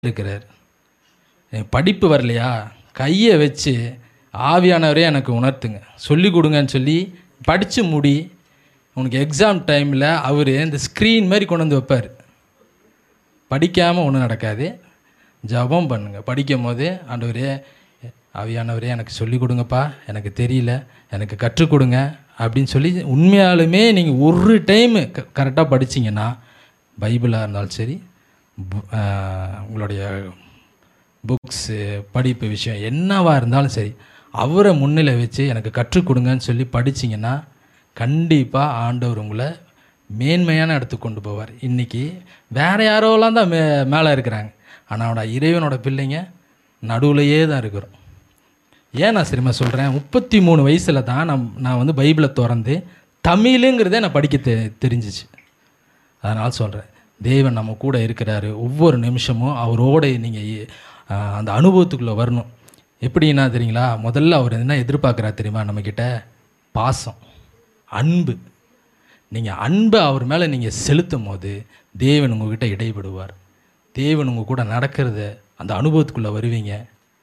இருக்கிறார் எனக்கு படிப்பு வரலையா கையை வச்சு ஆவியானவரே எனக்கு உணர்த்துங்க சொல்லி கொடுங்கன்னு சொல்லி படித்து முடி உனக்கு எக்ஸாம் டைமில் அவர் இந்த ஸ்க்ரீன் மாதிரி கொண்டு வந்து வைப்பார் படிக்காமல் ஒன்றும் நடக்காது ஜெபம் பண்ணுங்க படிக்கும் போது ஆண்டவரே ஆவியானவரே எனக்கு சொல்லிக் கொடுங்கப்பா எனக்கு தெரியல எனக்கு கற்றுக் கொடுங்க அப்படின்னு சொல்லி உண்மையாலுமே நீங்கள் ஒரு டைமு க கரெக்டாக படிச்சீங்கன்னா பைபிளாக இருந்தாலும் சரி பு- ஆஹ் உங்களுடைய புக்ஸு படிப்பு விஷயம் என்னவா இருந்தாலும் சரி அவரை முன்னிலை வச்சு எனக்கு கற்றுக் கொடுங்கன்னு சொல்லி படிச்சீங்கன்னா கண்டிப்பாக ஆண்டவர் உங்களை மேன்மையான இடத்துக்கு கொண்டு போவார் இன்றைக்கி வேறு யாரோலாம் தான் மே மேலே இருக்கிறாங்க ஆனால் இறைவனோட பிள்ளைங்க நடுவுலையே தான் இருக்கிறோம் ஏன் நான் சரிமா சொல்கிறேன் முப்பத்தி மூணு வயசில் தான் நான் நான் வந்து பைபிளை திறந்து தமிழுங்கிறதே நான் படிக்க தெ தெரிஞ்சிச்சு அதனால் சொல்கிறேன் தேவன் நம்ம கூட இருக்கிறாரு ஒவ்வொரு நிமிஷமும் அவரோட நீங்கள் அந்த அனுபவத்துக்குள்ளே வரணும் எப்படின்னா தெரியுங்களா முதல்ல அவர் என்ன எதிர்பார்க்குறாரு தெரியுமா நம்மக்கிட்ட பாசம் அன்பு நீங்கள் அன்பை அவர் மேலே நீங்கள் செலுத்தும் போது தேவன் உங்ககிட்ட இடைபடுவார் தேவன் உங்கள் கூட நடக்கிறத அந்த அனுபவத்துக்குள்ளே வருவீங்க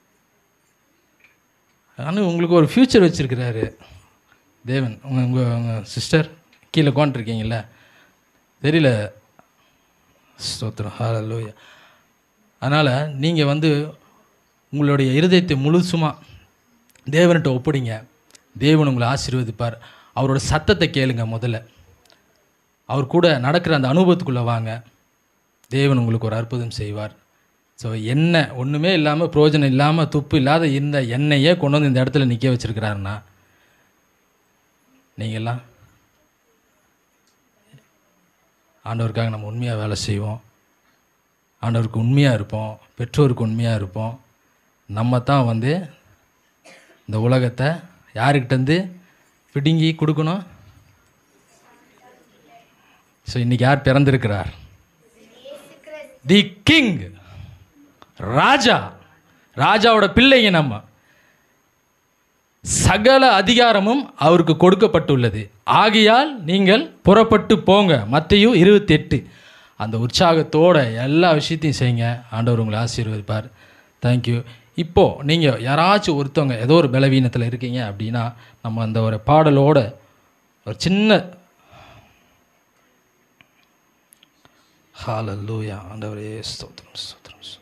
ஆனால் உங்களுக்கு ஒரு ஃப்யூச்சர் வச்சுருக்கிறாரு தேவன் உங்கள் உங்கள் உங்கள் சிஸ்டர் கீழே உட்காந்துருக்கீங்கள தெரியல ஸ்தோத்திரம் ஹalleluya அதனால் நீங்கள் வந்து உங்களுடைய இருதயத்தை முழுசுமா தேவன்கிட்ட ஒப்பிடிங்க தேவன் உங்களை ஆசீர்வதிப்பார் அவரோட சத்தத்தை கேளுங்க முதல்ல அவர் கூட நடக்கிற அந்த அனுபவத்துக்குள்ளே வாங்க தேவன் உங்களுக்கு ஒரு அற்புதம் செய்வார் ஸோ எண்ணெய் ஒன்றுமே இல்லாமல் பிரயோஜனம் இல்லாமல் துப்பு இல்லாத இந்த எண்ணெயே கொண்டு வந்து இந்த இடத்துல நிற்க வச்சிருக்கிறாருன்னா நீங்கள்லாம் ஆண்டவருக்காக நம்ம உண்மையாக வேலை செய்வோம் ஆண்டவருக்கு உண்மையாக இருப்போம் பெற்றோருக்கு உண்மையாக இருப்போம் நம்ம தான் வந்து இந்த உலகத்தை யாருக்கிட்டேருந்து பிடுங்கி கொடுக்கணும் ஸோ இன்றைக்கி யார் பிறந்திருக்கிறார் தி கிங் ராஜா ராஜாவோட பிள்ளைங்க நம்ம சகல அதிகாரமும் அவருக்கு கொடுக்கப்பட்டுள்ளது ஆகையால் நீங்கள் புறப்பட்டு போங்க மத்தையும் இருபத்தி எட்டு அந்த உற்சாகத்தோட எல்லா விஷயத்தையும் செய்யுங்க ஆண்டவர் உங்களை ஆசீர்வதிப்பார் தேங்க்யூ இப்போது நீங்கள் யாராச்சும் ஒருத்தவங்க ஏதோ ஒரு பலவீனத்தில் இருக்கீங்க அப்படின்னா நம்ம அந்த ஒரு பாடலோட ஒரு சின்ன ஹalleluya ஆண்டவரே ஸ்தோத்திரம் ஸ்தோத்திரம் ஸ்தோத்திரம்.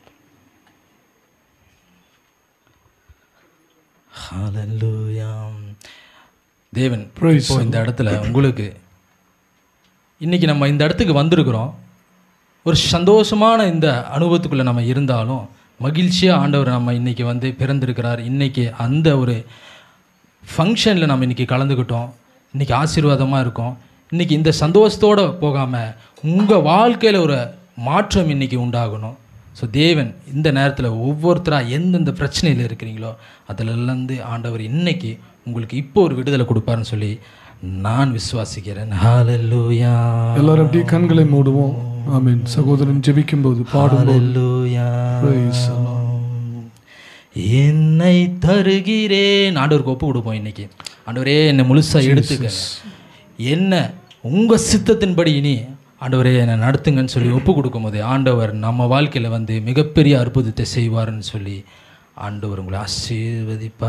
ஹalleluya தேவன் இப்போ இந்த இடத்துல உங்களுக்கு இன்னைக்கு நம்ம இந்த இடத்துக்கு வந்திருக்கிறோம் ஒரு சந்தோஷமான இந்த அனுபவத்துக்குள்ளே நம்ம இருந்தாலும் மகிழ்ச்சியாக ஆண்டவர் நம்ம இன்னைக்கு வந்து பிறந்திருக்கிறார் இன்னைக்கு அந்த ஒரு ஃபங்க்ஷனில் நம்ம இன்றைக்கி கலந்துக்கிட்டோம் இன்றைக்கி ஆசீர்வாதமாக இருக்கோம் இன்றைக்கி இந்த சந்தோஷத்தோடு போகாமல் உங்கள் வாழ்க்கையில் ஒரு மாற்றம் இன்றைக்கி உண்டாகணும் ஸோ தேவன் இந்த நேரத்தில் ஒவ்வொருத்தராக எந்தெந்த பிரச்சனையில் இருக்கிறீங்களோ அதிலிருந்து ஆண்டவர் இன்னைக்கு உங்களுக்கு இப்போ ஒரு விடுதலை கொடுப்பாருன்னு சொல்லி நான் விசுவாசிக்கிறேன் ஹalleluya எல்லாரும் அப்படியே கண்களை மூடுவோம் ஆமென் சகோதரன் ஜெபிக்கும் போது பாடும்போது ஹalleluya Praise the Lord. என்னை தருகிறேன் ஆண்டவருக்கு ஒப்பு கொடுப்போம் இன்னைக்கு ஆண்டவரே என்னை முழுசாக எடுத்துக்க என்ன உங்கள் சித்தத்தின்படி இனி ஆண்டவரே என்னை நடத்துங்கன்னு சொல்லி ஒப்பு கொடுக்கும்போது ஆண்டவர் நம்ம வாழ்க்கையில் வந்து மிகப்பெரிய அற்புதத்தை செய்வார்னு சொல்லி ஆண்டவர் உங்களை ஆசீர்வதிப்பார்